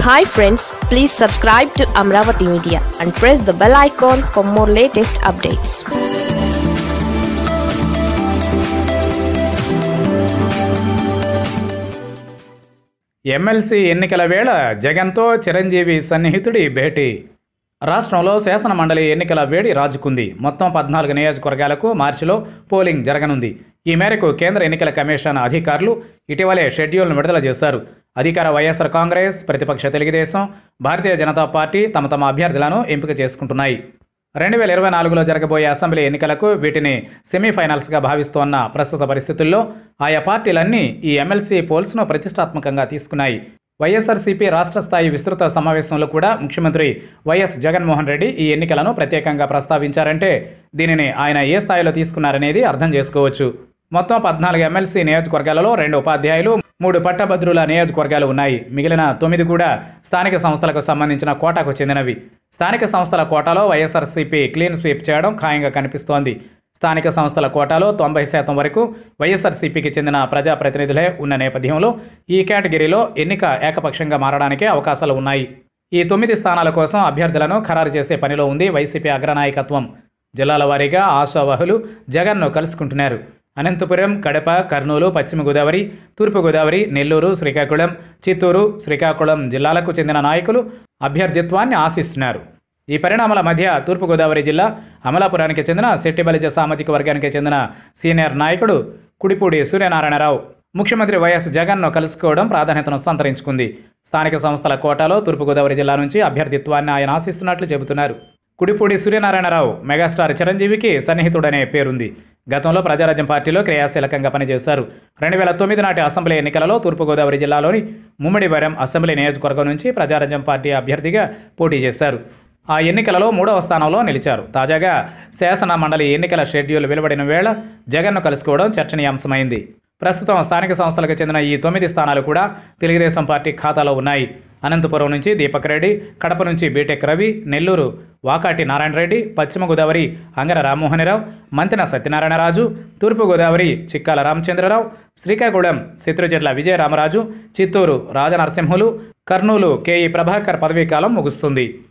hi friends please subscribe to Amaravati media and press the bell icon for more latest updates MLC ఎన్నికల వేళ జగన్తో చిరంజీవి సన్నిహితుడి భేటీ రాష్ట్రంలో శాసన మండలి ఎన్నికల వేడి రాజుకుంది మొత్తం పద్నాలుగు నియోజకవర్గాలకు మార్చిలో పోలింగ్ జరగనుంది ఈ మేరకు కేంద్ర ఎన్నికల కమిషన్ అధికారులు ఇటీవలే షెడ్యూల్ను విడుదల చేశారు అధికార వైఎస్ఆర్ కాంగ్రెస్ ప్రతిపక్ష తెలుగుదేశం భారతీయ జనతా పార్టీ తమ తమ అభ్యర్థులను ఎంపిక చేసుకుంటున్నాయి రెండు వేల ఇరవై నాలుగులో జరగబోయే అసెంబ్లీ ఎన్నికలకు వీటిని సెమీఫైనల్స్గా భావిస్తోన్న ప్రస్తుత పరిస్థితుల్లో ఆయా పార్టీలన్నీ ఈ ఎమ్మెల్సీ పోల్స్ను ప్రతిష్టాత్మకంగా తీసుకున్నాయి వైఎస్ఆర్సీపీ రాష్ట్ర స్థాయి విస్తృత సమావేశంలో కూడా ముఖ్యమంత్రి వైఎస్ జగన్మోహన్ రెడ్డి ఈ ఎన్నికలను ప్రత్యేకంగా ప్రస్తావించారంటే దీనిని ఆయన ఏ స్థాయిలో తీసుకున్నారనేది అర్థం చేసుకోవచ్చు మొత్తం పద్నాలుగు ఎమ్మెల్సీ నియోజకవర్గాలలో రెండు ఉపాధ్యాయులు మూడు పట్టభద్రుల నియోజకవర్గాలు ఉన్నాయి మిగిలిన తొమ్మిది కూడా స్థానిక సంస్థలకు సంబంధించిన కోటాకు చెందినవి స్థానిక సంస్థల కోటాలో వైఎస్ఆర్సీపీ క్లీన్ స్వీప్ చేయడం ఖాయంగా కనిపిస్తోంది స్థానిక సంస్థల కోటాలో తొంభై శాతం వరకు వైఎస్ఆర్సీపీకి చెందిన ప్రజాప్రతినిధులే ఉన్న నేపథ్యంలో ఈ కేటగిరీలో ఎన్నిక ఏకపక్షంగా మారడానికే అవకాశాలు ఉన్నాయి ఈ తొమ్మిది స్థానాల కోసం అభ్యర్థులను ఖరారు చేసే పనిలో ఉంది వైసీపీ అగ్రనాయకత్వం జిల్లాల వారీగా ఆశావహులు జగన్ను కలుసుకుంటున్నారు అనంతపురం కడప కర్నూలు పశ్చిమ గోదావరి తూర్పు గోదావరి నెల్లూరు శ్రీకాకుళం చిత్తూరు శ్రీకాకుళం జిల్లాలకు చెందిన నాయకులు అభ్యర్థిత్వాన్ని ఆశిస్తున్నారు ఈ పరిణామాల మధ్య తూర్పుగోదావరి జిల్లా అమలాపురానికి చెందిన శెట్టిబలిజ సామాజిక వర్గానికి చెందిన సీనియర్ నాయకుడు కుడిపూడి సూర్యనారాయణరావు ముఖ్యమంత్రి వైఎస్ జగన్ను కలుసుకోవడం ప్రాధాన్యతను సంతరించుకుంది స్థానిక సంస్థల కోటాలో తూర్పుగోదావరి జిల్లా నుంచి అభ్యర్థిత్వాన్ని ఆయన ఆశిస్తున్నట్లు చెబుతున్నారు కుడిపూడి సూర్యనారాయణరావు మెగాస్టార్ చిరంజీవికి సన్నిహితుడనే పేరుంది గతంలో ప్రజారాజ్యం పార్టీలో క్రియాశీలకంగా పనిచేశారు రెండు వేల తొమ్మిది నాటి అసెంబ్లీ ఎన్నికలలో తూర్పుగోదావరి జిల్లాలోని ముమ్మడివరం అసెంబ్లీ నియోజకవర్గం నుంచి ప్రజారాజ్యం పార్టీ అభ్యర్థిగా పోటీ చేశారు ఆ ఎన్నికలలో మూడవ స్థానంలో నిలిచారు తాజాగా శాసన మండలి ఎన్నికల షెడ్యూల్ వెలువడిన వేళ జగన్ను కలుసుకోవడం చర్చనీయాంశమైంది ప్రస్తుతం స్థానిక సంస్థలకు చెందిన ఈ తొమ్మిది స్థానాలు కూడా తెలుగుదేశం పార్టీ ఖాతాలో ఉన్నాయి అనంతపురం నుంచి దీపక్ రెడ్డి కడప నుంచి బీటెక్ రవి నెల్లూరు వాకాటి నారాయణ రెడ్డి పశ్చిమ గోదావరి అంగర రామ్మోహనరావు మంతెన సత్యనారాయణరాజు తూర్పు గోదావరి చిక్కాల రామచంద్రరావు శ్రీకాకుళం శత్రుచెట్ల విజయరామరాజు చిత్తూరు రాజనరసింహులు కర్నూలు కేఈ ప్రభాకర్ పదవీకాలం ముగుస్తుంది